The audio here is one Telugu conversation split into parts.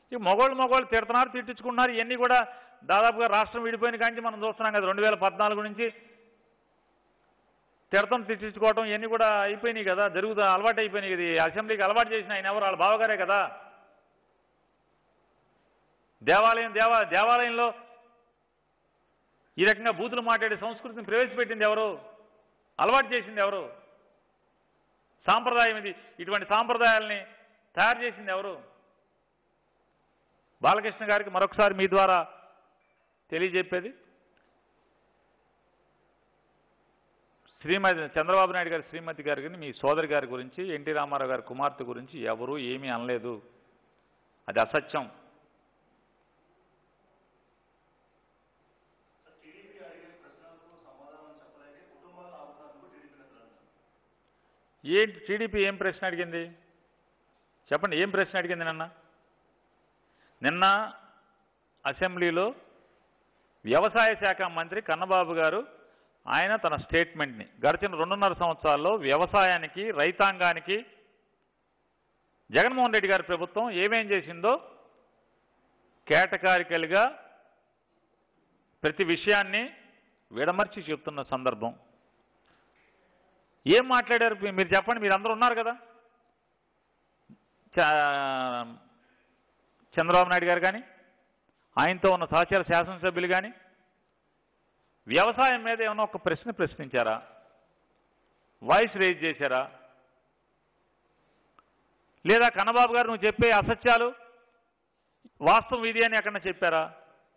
ఈ మొగోళ్ళు మొగోళ్ళు తిడుతున్నారు తిట్టించుకుంటున్నారు ఇవన్నీ కూడా దాదాపుగా రాష్ట్రం విడిపోయిన కానీ మనం చూస్తున్నాం కదా రెండు వేల పద్నాలుగు నుంచి తిడతం తిట్టించుకోవటం ఇవన్నీ కూడా అయిపోయినాయి కదా జరుగుతా అలవాటు అయిపోయినాయి ఇది అసెంబ్లీకి అలవాటు చేసిన ఆయన ఎవరు వాళ్ళ బావగారే కదా దేవాలయం దేవా దేవాలయంలో ఈ రకంగా బూతులు మాట్లాడే సంస్కృతిని ప్రవేశపెట్టింది ఎవరు అలవాటు చేసింది ఎవరు సాంప్రదాయం ఇది ఇటువంటి సాంప్రదాయాల్ని తయారు చేసింది ఎవరు బాలకృష్ణ గారికి మరొకసారి మీ ద్వారా తెలియజెప్పేది శ్రీమతి చంద్రబాబు నాయుడు గారి శ్రీమతి గారికి మీ సోదరి గారి గురించి ఎన్టీ రామారావు గారి కుమార్తె గురించి ఎవరు ఏమీ అనలేదు అది అసత్యం ఏంటి టీడీపీ ఏం ప్రశ్న అడిగింది చెప్పండి ఏం ప్రశ్న అడిగింది నిన్న నిన్న అసెంబ్లీలో వ్యవసాయ శాఖ మంత్రి కన్నబాబు గారు ఆయన తన స్టేట్మెంట్ని గడిచిన రెండున్నర సంవత్సరాల్లో వ్యవసాయానికి రైతాంగానికి జగన్మోహన్ రెడ్డి గారి ప్రభుత్వం ఏమేం చేసిందో కేటకారికలుగా ప్రతి విషయాన్ని విడమర్చి చెప్తున్న సందర్భం ఏం మాట్లాడారు మీ- మీరు చెప్పండి మీరు అందరూ ఉన్నారు కదా చ- చంద్రబాబు నాయుడు గారు కానీ ఆయనతో ఉన్న సహచర శాసనసభ్యులు కానీ వ్యవసాయం మీద ఏమైనా ఒక ప్రశ్న ప్రశ్నించారా వాయిస్ రేజ్ చేశారా లేదా కన్నబాబు గారు నువ్వు చెప్పే అసత్యాలు వాస్తవం ఇది అని ఎక్కడన్నా చెప్పారా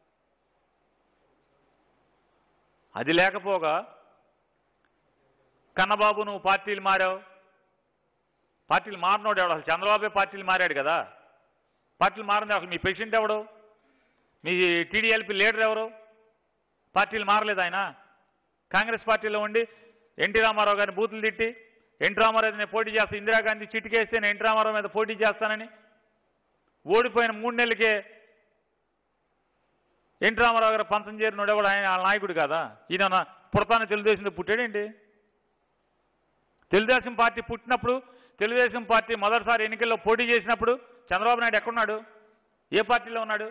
అది లేకపోగా కన్నబాబు నువ్వు పార్టీలు మారావు పార్టీలు మారినోడు ఎవడు అసలు చంద్రబాబే పార్టీలు మారాడు కదా పార్టీలు మారింది అసలు మీ ప్రెసిడెంట్ ఎవడు మీ టీడీఎల్పీ లీడర్ ఎవరు పార్టీలు మారలేదు ఆయన కాంగ్రెస్ పార్టీలో ఉండి ఎన్టీ రామారావు గారిని బూతులు తిట్టి ఎన్టీ రామారావు నేను పోటీ చేస్తాను ఇందిరాగాంధీ చిటికేస్తే నేను ఎన్టీ రామారావు మీద పోటీ చేస్తానని ఓడిపోయిన మూడు నెలలకే ఎన్టీ రామారావు గారు పంచం చేరినోడు ఎవడు ఆయన వాళ్ళ నాయకుడు కాదా ఈయన పుడతాన తెలుగుదేశంలో పుట్టాడేంటి తెలుగుదేశం పార్టీ పుట్టినప్పుడు తెలుగుదేశం పార్టీ మొదటిసారి ఎన్నికల్లో పోటీ చేసినప్పుడు చంద్రబాబు నాయుడు ఎక్కడున్నాడు ఏ పార్టీలో ఉన్నాడు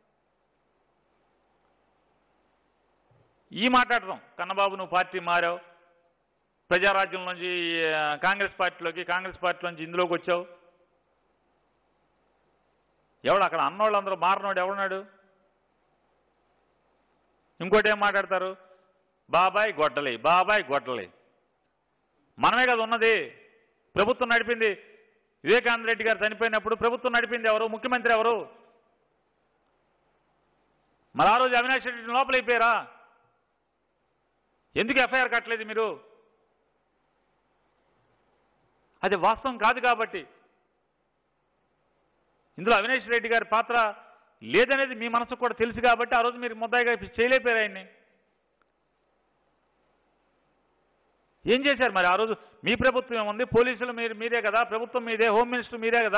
ఈ మాట్లాడటం కన్నబాబు నువ్వు పార్టీ మారావు ప్రజారాజ్యం నుంచి ఆ, కాంగ్రెస్ పార్టీలోకి కాంగ్రెస్ పార్టీలోంచి ఇందులోకి వచ్చావు ఎవడు అక్కడ అన్నోళ్ళందరూ మారినోడు ఎవడున్నాడు ఇంకోటి ఏం మాట్లాడతారు బాబాయ్ గొడ్డలి బాబాయ్ గొడ్డలి మనమే కదా ఉన్నది ప్రభుత్వం నడిపింది వివేకానంద రెడ్డి గారు చనిపోయినప్పుడు ప్రభుత్వం నడిపింది ఎవరు ముఖ్యమంత్రి ఎవరు మరి ఆ రోజు అవినాష్ రెడ్డి లోపలైపోయారా ఎందుకు ఎఫ్ఐఆర్ కట్టలేదు మీరు అది వాస్తవం కాదు కాబట్టి ఇందులో అవినాష్ రెడ్డి గారి పాత్ర లేదనేది మీ మనసుకు కూడా తెలుసు కాబట్టి ఆ రోజు మీరు ముద్దాయిగా చేయలేపారు ఆయన్ని ఏం చేశారు మరి ఆ రోజు మీ ప్రభుత్వం ఏముంది పోలీసులు మీరు మీరే కదా ప్రభుత్వం మీదే హోమ్ మినిస్టర్ మీరే కదా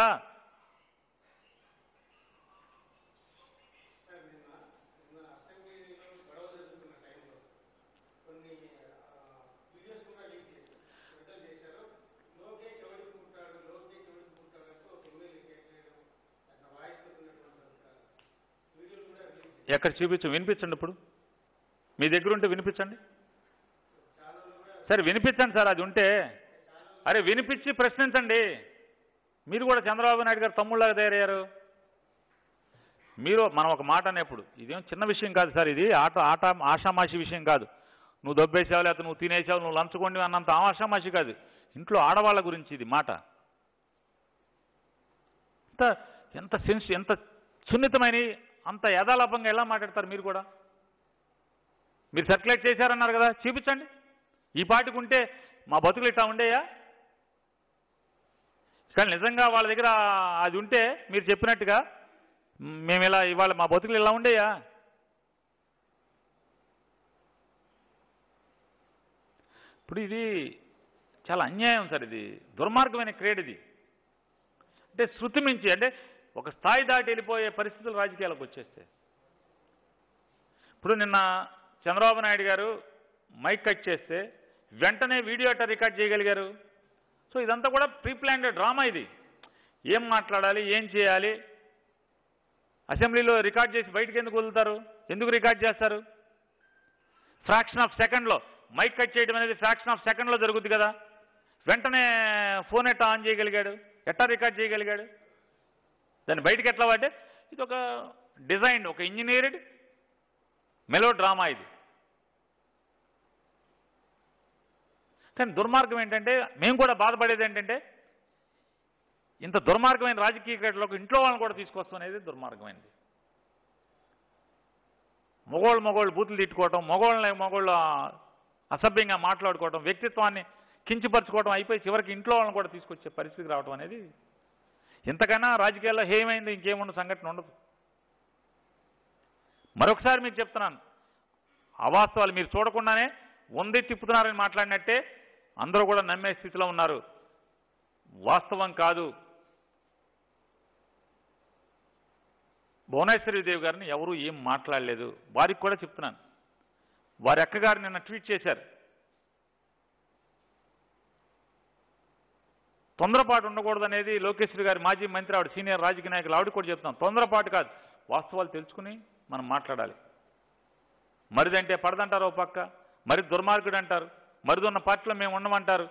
సార్ నిన్న నిన్న అసెంబ్లీలో గొడవ జరుగుతున్న టైంలో కొన్ని వీడియోస్ కూడా లీక్ చేశారు విడుదల చేశారు లోకే చెవుడికి పుట్టాడు లోకే చెవుడికి పుట్టాడు అంటూ ఒక ఎమ్మెల్యే కేటీఆర్ అట్లా వాయిస్ పెట్టినటువంటి ఒక వీడియోలు కూడా రిలీజ్ చేశారు ఎక్కడ చూపించు వినిపించండి ఇప్పుడు మీ దగ్గర ఉంటే వినిపించండి సరే వినిపించండి సార్ అది ఉంటే అరే వినిపించి ప్రశ్నించండి మీరు కూడా చంద్రబాబు నాయుడు గారు తమ్ముళ్ళగా తయారయ్యారు మీరు మనం ఒక మాట అనేప్పుడు ఇదేం చిన్న విషయం కాదు సార్ ఇది ఆట ఆట ఆషామాషి విషయం కాదు నువ్వు దొబ్బేసావు లేకపోతే నువ్వు తినేసావు నువ్వు లంచుకోండి అన్నంత ఆషామాషి కాదు ఇంట్లో ఆడవాళ్ళ గురించి ఇది మాట ఎంత ఎంత సెన్స్ ఎంత సున్నితమైన అంత యథాలాపంగా ఎలా మాట్లాడతారు మీరు కూడా మీరు సర్క్యులేట్ చేశారన్నారు కదా చూపించండి ఈ పాటికి ఉంటే మా బతుకులు ఇట్లా ఉండేయా కానీ నిజంగా వాళ్ళ దగ్గర అది ఉంటే మీరు చెప్పినట్టుగా మ్, మేము ఇలా ఇవాళ మా బతుకులు ఇలా ఉండేయా ఇప్పుడు ఇది చాలా అన్యాయం సార్ ఇది దుర్మార్గమైన క్రీడ ఇది అంటే శృతి మించి అంటే ఒక స్థాయి దాటి వెళ్ళిపోయే పరిస్థితులు రాజకీయాలకు వచ్చేస్తే ఇప్పుడు నిన్న చంద్రబాబు నాయుడు గారు మైక్ కట్ చేస్తే వెంటనే వీడియో అట్ట రికార్డ్ చేయగలిగారు సో ఇదంతా కూడా ప్రీ ప్లాన్డ్ డ్రామా ఇది ఏం మాట్లాడాలి ఏం చేయాలి అసెంబ్లీలో రికార్డ్ చేసి బయటకు ఎందుకు వదులుతారు ఎందుకు రికార్డ్ చేస్తారు ఫ్రాక్షన్ ఆఫ్ సెకండ్లో మైక్ కట్ చేయడం అనేది ఫ్రాక్షన్ ఆఫ్ సెకండ్లో జరుగుద్ది కదా వెంటనే ఫోన్ ఎట్టా ఆన్ చేయగలిగాడు ఎట్టా రికార్డ్ చేయగలిగాడు దాన్ని బయటకు ఎట్లా వాటే ఇది ఒక డిజైన్ ఒక ఇంజనీర్డ్ మెలో డ్రామా ఇది కానీ దుర్మార్గం ఏంటంటే మేము కూడా బాధపడేది ఏంటంటే ఇంత దుర్మార్గమైన రాజకీయ క్రీడలకు ఇంట్లో వాళ్ళని కూడా తీసుకొస్తాం అనేది దుర్మార్గమైనది మగోళ్ళు మగోళ్ళు బూతులు తిట్టుకోవటం మగోళ్ళని మగోళ్ళు అసభ్యంగా మాట్లాడుకోవటం వ్యక్తిత్వాన్ని కించపరచుకోవడం అయిపోయి చివరికి ఇంట్లో వాళ్ళని కూడా తీసుకొచ్చే పరిస్థితి రావడం అనేది ఇంతకన్నా రాజకీయాల్లో హేమైంది ఇంకేముండదు సంఘటన ఉండదు మరొకసారి మీకు చెప్తున్నాను అవాస్తవాలు మీరు చూడకుండానే ఉంది తిప్పుతున్నారని మాట్లాడినట్టే అందరూ కూడా నమ్మే స్థితిలో ఉన్నారు వాస్తవం కాదు భువనేశ్వరి దేవి గారిని ఎవరు ఏం మాట్లాడలేదు వారికి కూడా చెప్తున్నాను వారి అక్కగారు నిన్న ట్వీట్ చేశారు తొందరపాటు ఉండకూడదనేది లోకేశ్వరి గారి మాజీ మంత్రి ఆవిడ సీనియర్ రాజకీయ నాయకులు ఆవిడ కూడా చెప్తున్నాం తొందరపాటు కాదు వాస్తవాలు తెలుసుకుని మనం మాట్లాడాలి మరిదంటే పడదంటారు ఓ పక్క మరి దుర్మార్గుడు అంటారు మరిదున్న పార్టీలో మేము ఉండమంటారు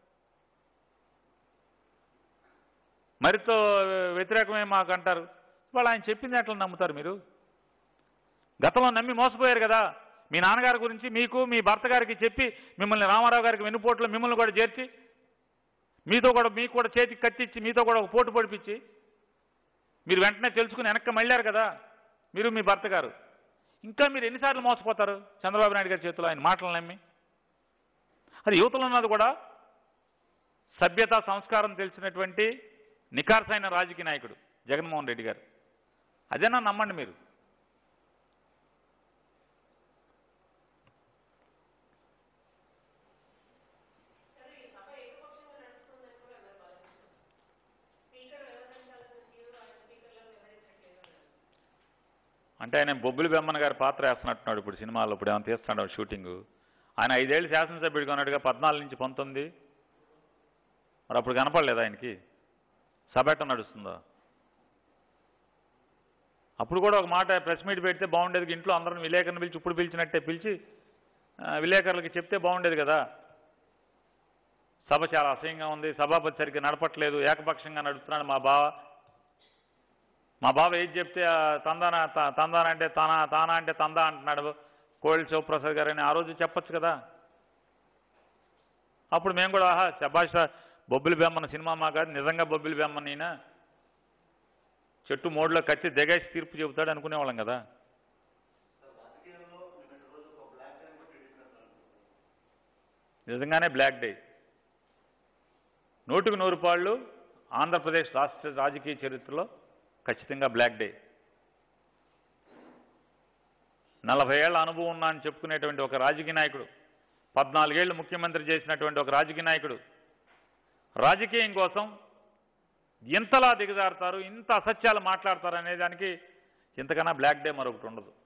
మరితో వ్యతిరేకమే మాకు అంటారు వాళ్ళు ఆయన చెప్పింది ఎట్లా నమ్ముతారు మీరు గతంలో నమ్మి మోసపోయారు కదా మీ నాన్నగారి గురించి మీకు మీ భర్త గారికి చెప్పి మిమ్మల్ని రామారావు గారికి వెన్నుపోట్లో మిమ్మల్ని కూడా చేర్చి మీతో కూడా మీకు కూడా చేతికి కత్తిచ్చి మీతో కూడా ఒక పోటు పొడిపించి మీరు వెంటనే తెలుసుకుని వెనక్కి మళ్ళారు కదా మీరు మీ భర్త గారు ఇంకా మీరు ఎన్నిసార్లు మోసపోతారు చంద్రబాబు నాయుడు గారి చేతిలో ఆయన మాటలు నమ్మి అది యువతలో ఉన్నది కూడా సభ్యత సంస్కారం తెలిసినటువంటి నికార్సైన రాజకీయ నాయకుడు జగన్మోహన్ రెడ్డి గారు అదేనా నమ్మండి మీరు అంటే ఆయన బొబ్బులి బెమ్మన్ గారి పాత్ర వేస్తున్నట్టున్నాడు ఇప్పుడు సినిమాలో ఇప్పుడు ఏమైనా తీస్తున్నాడు షూటింగ్ ఆయన ఐదేళ్ళు శాసనసభ్యుడిగా ఉన్నాడుగా పద్నాలుగు నుంచి పంతొమ్మిది మరి అప్పుడు కనపడలేదు ఆయనకి సభ ఎట్ట నడుస్తుందో అప్పుడు కూడా ఒక మాట ప్రెస్ మీట్ పెడితే బాగుండేది ఇంట్లో అందరం విలేకరుని పిలిచి ఇప్పుడు పిలిచినట్టే పిలిచి ఆ, విలేకరులకి చెప్తే బాగుండేది కదా సభ చాలా అసహ్యంగా ఉంది సభాపతి సరిగ్గా నడపట్లేదు ఏకపక్షంగా నడుస్తున్నాడు మా బావ మా బావ ఏది చెప్తే ఆ తందాన త- తందాన అంటే తానా తానా అంటే తందా అంటున్నాడు కోయిల్ శివప్రసాద్ గారు అని ఆ రోజు చెప్పొచ్చు కదా అప్పుడు మేము కూడా ఆహా శభాష బొబ్బిలి బెమ్మన సినిమా మా కాదు నిజంగా బొబ్బిలి బెమ్మన ఈయన చెట్టు మోడ్లో కత్తి దిగేసి తీర్పు చెబుతాడు అనుకునేవాళ్ళం కదా నిజంగానే బ్లాక్ డే నూటికి నూరు పాళ్ళు ఆంధ్రప్రదేశ్ రాష్ట్ర రాజకీయ చరిత్రలో ఖచ్చితంగా బ్లాక్ డే నలభై ఏళ్ల అనుభవం ఉన్నా అని చెప్పుకునేటువంటి ఒక రాజకీయ నాయకుడు పద్నాలుగేళ్లు ముఖ్యమంత్రి చేసినటువంటి ఒక రాజకీయ నాయకుడు రాజకీయం కోసం ఇంతలా దిగజారుతారు ఇంత అసత్యాలు మాట్లాడతారు అనే దానికి ఇంతకన్నా బ్లాక్ డే మరొకటి ఉండదు